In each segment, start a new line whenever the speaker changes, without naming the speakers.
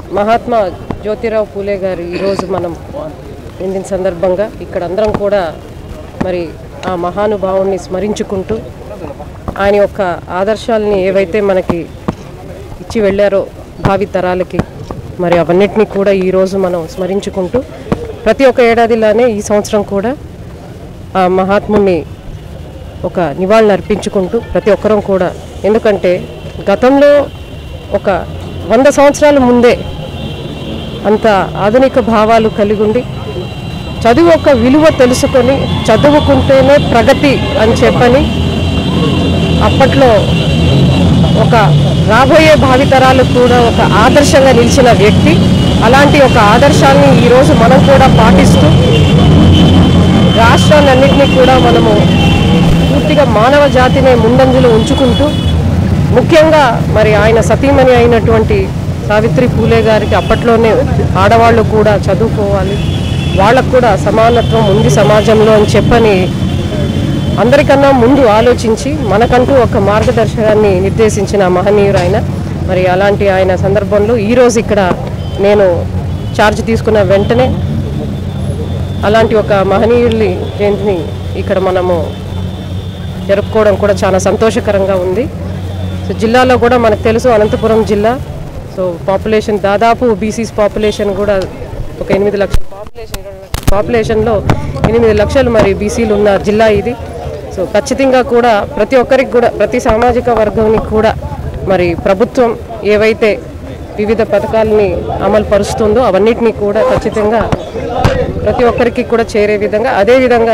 మహాత్మా జ్యోతిరావు పూలే గారు ఈరోజు మనం నిందిన సందర్భంగా ఇక్కడ అందరం కూడా మరి ఆ మహానుభావుణ్ణి స్మరించుకుంటూ ఆయన యొక్క ఆదర్శాలని ఏవైతే మనకి ఇచ్చి వెళ్ళారో భావి తరాలకి మరి అవన్నిటినీ కూడా ఈరోజు మనం స్మరించుకుంటూ ప్రతి ఒక్క ఏడాదిలానే ఈ సంవత్సరం కూడా ఆ మహాత్ముని ఒక నివాళులు అర్పించుకుంటూ ప్రతి ఒక్కరం కూడా ఎందుకంటే గతంలో ఒక వంద సంవత్సరాల ముందే అంత ఆధునిక భావాలు కలిగి ఉండి చదువు యొక్క విలువ తెలుసుకొని చదువుకుంటేనే ప్రగతి అని చెప్పని అప్పట్లో ఒక రాబోయే భావితరాలకు కూడా ఒక ఆదర్శంగా నిలిచిన వ్యక్తి అలాంటి ఒక ఆదర్శాన్ని ఈరోజు మనం కూడా పాటిస్తూ రాష్ట్రాలన్నింటినీ కూడా మనము పూర్తిగా మానవ జాతిని ముందంజలో ఉంచుకుంటూ ముఖ్యంగా మరి ఆయన సతీమణి అయినటువంటి సావిత్రి పూలే గారికి అప్పట్లోనే ఆడవాళ్ళు కూడా చదువుకోవాలి వాళ్ళకు కూడా సమానత్వం ఉంది సమాజంలో అని చెప్పని అందరికన్నా ముందు ఆలోచించి మనకంటూ ఒక మార్గదర్శకాన్ని నిర్దేశించిన మహనీయుడు ఆయన మరి అలాంటి ఆయన సందర్భంలో ఈరోజు ఇక్కడ నేను ఛార్జ్ తీసుకున్న వెంటనే అలాంటి ఒక మహనీయుల్ని జయంతిని ఇక్కడ మనము జరుపుకోవడం కూడా చాలా సంతోషకరంగా ఉంది సో జిల్లాలో కూడా మనకు తెలుసు అనంతపురం జిల్లా సో పాపులేషన్ దాదాపు బీసీస్ పాపులేషన్ కూడా ఒక ఎనిమిది లక్షల పాపులేషన్ పాపులేషన్లో ఎనిమిది లక్షలు మరి బీసీలు ఉన్న జిల్లా ఇది సో ఖచ్చితంగా కూడా ప్రతి ఒక్కరికి కూడా ప్రతి సామాజిక వర్గానికి కూడా మరి ప్రభుత్వం ఏవైతే వివిధ పథకాలని అమలు పరుస్తుందో అవన్నిటినీ కూడా ఖచ్చితంగా ప్రతి ఒక్కరికి కూడా చేరే విధంగా అదేవిధంగా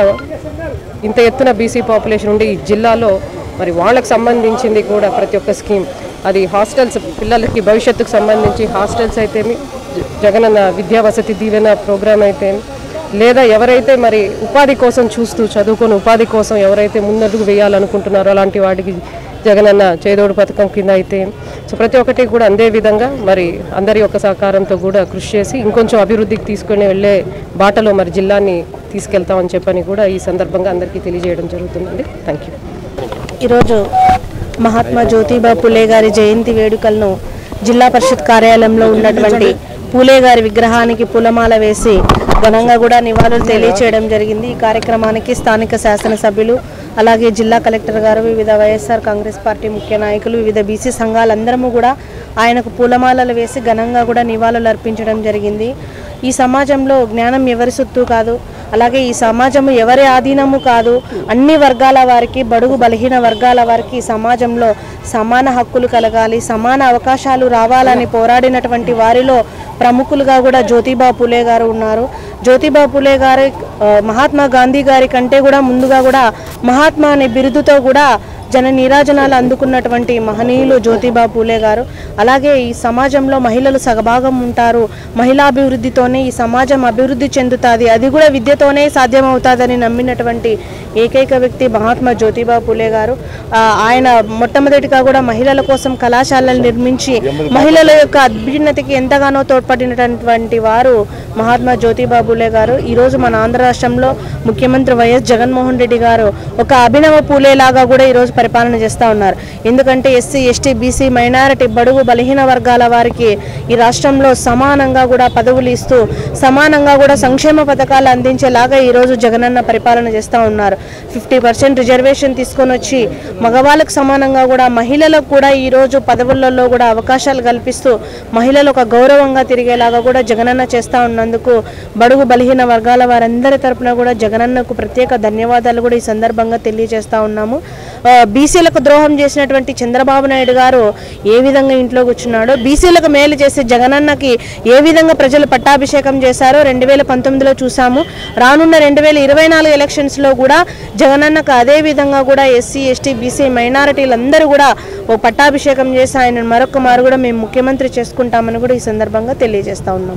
ఇంత ఎత్తున బీసీ పాపులేషన్ ఉండి ఈ జిల్లాలో మరి వాళ్ళకి సంబంధించింది కూడా ప్రతి ఒక్క స్కీమ్ అది హాస్టల్స్ పిల్లలకి భవిష్యత్తుకు సంబంధించి హాస్టల్స్ అయితేమి జ- జగనన్న విద్యా వసతి దీవెన ప్రోగ్రామ్ అయితేమి లేదా ఎవరైతే మరి ఉపాధి కోసం చూస్తూ చదువుకొని ఉపాధి కోసం ఎవరైతే ముందడుగు వేయాలనుకుంటున్నారో అలాంటి వాటికి జగనన్న చేదోడు పథకం కింద అయితే సో ప్రతి ఒక్కటి కూడా అందే విధంగా మరి అందరి యొక్క సహకారంతో కూడా కృషి చేసి ఇంకొంచెం అభివృద్ధికి తీసుకొని వెళ్ళే బాటలో మరి జిల్లాని తీసుకెళ్తామని చెప్పని కూడా ఈ సందర్భంగా అందరికీ తెలియజేయడం జరుగుతుందండి థ్యాంక్ యూ
ఈరోజు మహాత్మా జ్యోతిబా పూలే గారి జయంతి వేడుకలను జిల్లా పరిషత్ కార్యాలయంలో ఉన్నటువంటి పూలే గారి విగ్రహానికి పూలమాల వేసి ఘనంగా కూడా నివాళులు తెలియచేయడం జరిగింది ఈ కార్యక్రమానికి స్థానిక శాసనసభ్యులు అలాగే జిల్లా కలెక్టర్ గారు వివిధ వైఎస్ఆర్ కాంగ్రెస్ పార్టీ ముఖ్య నాయకులు వివిధ బీసీ సంఘాలందరము కూడా ఆయనకు పూలమాలలు వేసి ఘనంగా కూడా నివాళులు అర్పించడం జరిగింది ఈ సమాజంలో జ్ఞానం ఎవరి సొత్తు కాదు అలాగే ఈ సమాజము ఎవరి ఆధీనము కాదు అన్ని వర్గాల వారికి బడుగు బలహీన వర్గాల వారికి ఈ సమాజంలో సమాన హక్కులు కలగాలి సమాన అవకాశాలు రావాలని పోరాడినటువంటి వారిలో ప్రముఖులుగా కూడా జ్యోతిబా పూలే గారు ఉన్నారు జ్యోతిబా పూలే గారి ఆ, మహాత్మా గాంధీ గారి కంటే కూడా ముందుగా కూడా మహాత్మా అనే బిరుదుతో కూడా జన నీరాజనాలు అందుకున్నటువంటి మహనీయులు జ్యోతిబా పూలే గారు అలాగే ఈ సమాజంలో మహిళలు సగభాగం ఉంటారు మహిళాభివృద్ధితోనే ఈ సమాజం అభివృద్ధి చెందుతుంది అది కూడా విద్యతోనే సాధ్యమవుతుందని నమ్మినటువంటి ఏకైక వ్యక్తి మహాత్మా జ్యోతిబా పూలే గారు ఆ, ఆయన మొట్టమొదటిగా కూడా మహిళల కోసం కళాశాలలు నిర్మించి మహిళల యొక్క అభ్యున్నతికి ఎంతగానో తోడ్పడినటువంటి వారు మహాత్మా జ్యోతిబా పూలే గారు ఈరోజు మన ఆంధ్ర రాష్ట్రంలో ముఖ్యమంత్రి వైఎస్ జగన్మోహన్ రెడ్డి గారు ఒక అభినవ పూలే లాగా కూడా ఈరోజు పరిపాలన చేస్తూ ఉన్నారు ఎందుకంటే ఎస్సీ ఎస్టీ బీసీ మైనారిటీ బడుగు బలహీన వర్గాల వారికి ఈ రాష్ట్రంలో సమానంగా కూడా పదవులు ఇస్తూ సమానంగా కూడా సంక్షేమ పథకాలు అందించేలాగా ఈరోజు జగనన్న పరిపాలన చేస్తూ ఉన్నారు ఫిఫ్టీ పర్సెంట్ రిజర్వేషన్ తీసుకొని వచ్చి మగవాళ్ళకు సమానంగా కూడా మహిళలకు కూడా ఈరోజు పదవులలో కూడా అవకాశాలు కల్పిస్తూ మహిళలు ఒక గౌరవంగా తిరిగేలాగా కూడా జగనన్న చేస్తూ ఉన్నందుకు బడుగు బలహీన వర్గాల వారందరి తరపున కూడా జగనన్నకు ప్రత్యేక ధన్యవాదాలు కూడా ఈ సందర్భంగా తెలియజేస్తా ఉన్నాము ఆ, బీసీలకు ద్రోహం చేసినటువంటి చంద్రబాబు నాయుడు గారు ఏ విధంగా ఇంట్లో కూర్చున్నాడో బీసీలకు మేలు చేసే జగనన్నకి ఏ విధంగా ప్రజలు పట్టాభిషేకం చేశారో రెండు వేల పంతొమ్మిదిలో చూసాము రానున్న రెండు వేల ఇరవై నాలుగు ఎలక్షన్స్లో కూడా జగనన్నకు అదే విధంగా కూడా ఎస్సీ ఎస్టీ బీసీ మైనారిటీలందరూ కూడా ఓ పట్టాభిషేకం చేసి ఆయన మరొక మారు కూడా మేము ముఖ్యమంత్రి చేసుకుంటామని కూడా ఈ సందర్భంగా తెలియజేస్తా ఉన్నాం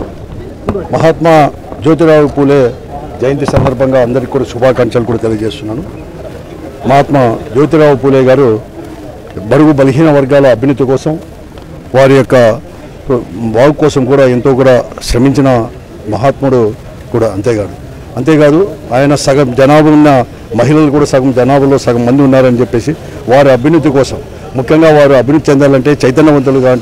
మహాత్మా జ్యోతిరావు పూలే జయంతి సందర్భంగా అందరికీ కూడా శుభాకాంక్షలు కూడా తెలియజేస్తున్నాను మహాత్మా జ్యోతిరావు పూలే గారు బడుగు బలహీన వర్గాల అభ్యున్నతి కోసం వారి యొక్క బాగు కోసం కూడా ఎంతో కూడా శ్రమించిన మహాత్ముడు కూడా అంతేకాదు అంతేకాదు ఆయన సగం జనాభా ఉన్న మహిళలు కూడా సగం జనాభాలో సగం మంది ఉన్నారని చెప్పేసి వారి అభ్యున్నతి కోసం ముఖ్యంగా వారు అభివృద్ధి చెందాలంటే చైతన్యవంతులుగా అంటే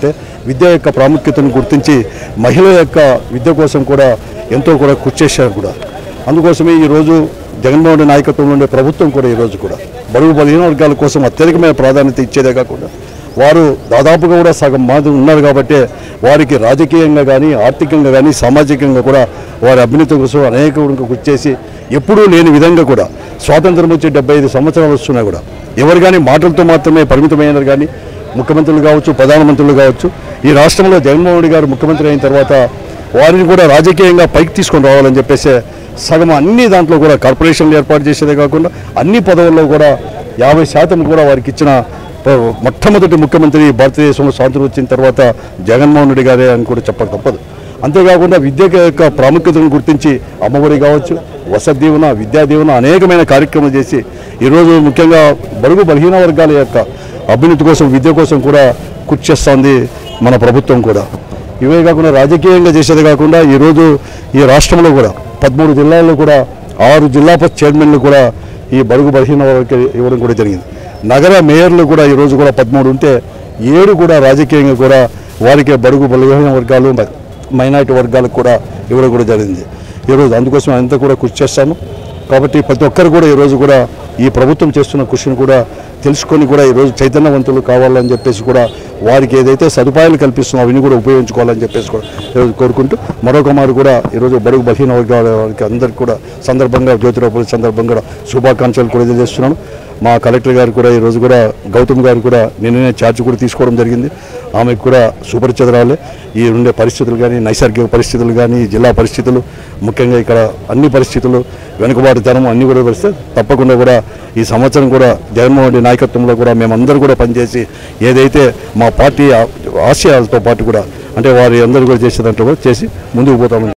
విద్య యొక్క ప్రాముఖ్యతను గుర్తించి మహిళల యొక్క విద్య కోసం కూడా ఎంతో కూడా కృషి చేశారు కూడా అందుకోసమే ఈరోజు జగన్మోహన్ రెడ్డి నాయకత్వంలో ఉండే ప్రభుత్వం కూడా ఈరోజు కూడా బరువు బలహీన వర్గాల కోసం అత్యధికమైన ప్రాధాన్యత ఇచ్చేదే కాకుండా వారు దాదాపుగా కూడా సగం మాది ఉన్నారు కాబట్టి వారికి రాజకీయంగా కానీ ఆర్థికంగా కానీ సామాజికంగా కూడా వారి అభ్యున్నతి కోసం అనేక కృషి చేసి ఎప్పుడూ లేని విధంగా కూడా స్వాతంత్రం వచ్చి డెబ్బై ఐదు సంవత్సరాలు వస్తున్నా కూడా ఎవరు కానీ మాటలతో మాత్రమే పరిమితమైనారు కానీ ముఖ్యమంత్రులు కావచ్చు ప్రధానమంత్రులు కావచ్చు ఈ రాష్ట్రంలో జగన్మోహన్ రెడ్డి గారు ముఖ్యమంత్రి అయిన తర్వాత వారిని కూడా రాజకీయంగా పైకి తీసుకొని రావాలని చెప్పేసి సగం అన్ని దాంట్లో కూడా కార్పొరేషన్లు ఏర్పాటు చేసేదే కాకుండా అన్ని పదవుల్లో కూడా యాభై శాతం కూడా వారికి ఇచ్చిన ప- మొట్టమొదటి ముఖ్యమంత్రి భారతదేశంలో స్వాతంత్రం వచ్చిన తర్వాత జగన్మోహన్ రెడ్డి గారే అని కూడా చెప్పక తప్పదు అంతేకాకుండా విద్య యొక్క ప్రాముఖ్యతను గుర్తించి అమ్మఒడి కావచ్చు వసతి దీవెన విద్యా దీవెన అనేకమైన కార్యక్రమాలు చేసి ఈరోజు ముఖ్యంగా బడుగు బలహీన వర్గాల యొక్క అభ్యున్నతి కోసం విద్య కోసం కూడా కృషి చేస్తోంది మన ప్రభుత్వం కూడా ఇవే కాకుండా రాజకీయంగా చేసేది కాకుండా ఈరోజు ఈ రాష్ట్రంలో కూడా పదమూడు జిల్లాల్లో కూడా ఆరు జిల్లా పరిషత్ చైర్మన్లు కూడా ఈ బడుగు బలహీన వర్గాలకి ఇవ్వడం కూడా జరిగింది నగర మేయర్లు కూడా ఈరోజు కూడా పదమూడు ఉంటే ఏడు కూడా రాజకీయంగా కూడా వారికి బడుగు బలహీన వర్గాలు మ- మైనారిటీ వర్గాలకు కూడా ఇవ్వడం కూడా జరిగింది ఈరోజు అందుకోసం అంతా కూడా కృషి చేస్తాము కాబట్టి ప్రతి ఒక్కరు కూడా ఈరోజు కూడా ఈ ప్రభుత్వం చేస్తున్న కృషిని కూడా తెలుసుకొని కూడా ఈరోజు చైతన్యవంతులు కావాలని చెప్పేసి కూడా వారికి ఏదైతే సదుపాయాలు కల్పిస్తున్నామో అవన్నీ కూడా ఉపయోగించుకోవాలని చెప్పేసి కూడా ఈరోజు కోరుకుంటూ మరొక మారు కూడా ఈరోజు బడుగు బలహీన వర్గాల వారికి అందరికీ కూడా సందర్భంగా జ్యోతిరావు పూలే సందర్భంగా కూడా శుభాకాంక్షలు కూడా తెలియజేస్తున్నాను మా కలెక్టర్ గారు కూడా ఈరోజు కూడా గౌతమ్ గారు కూడా నిన్ననే ఛార్జ్ కూడా తీసుకోవడం జరిగింది ఆమెకు కూడా సుపరిచితురాలే ఈ ఉండే పరిస్థితులు కానీ నైసర్గిక పరిస్థితులు కానీ ఈ జిల్లా పరిస్థితులు ముఖ్యంగా ఇక్కడ అన్ని పరిస్థితులు వెనుకబాటుతనం అన్ని కూడా పరిస్థితి తప్పకుండా కూడా ఈ సంవత్సరం కూడా జగన్మోహన్ రెడ్డి నాయకత్వంలో కూడా మేమందరూ కూడా పనిచేసి ఏదైతే మా పార్టీ ఆ- ఆశయాలతో పాటు కూడా అంటే వారి అందరూ కూడా చేసేదంటే కూడా చేసి ముందుకు పోతామని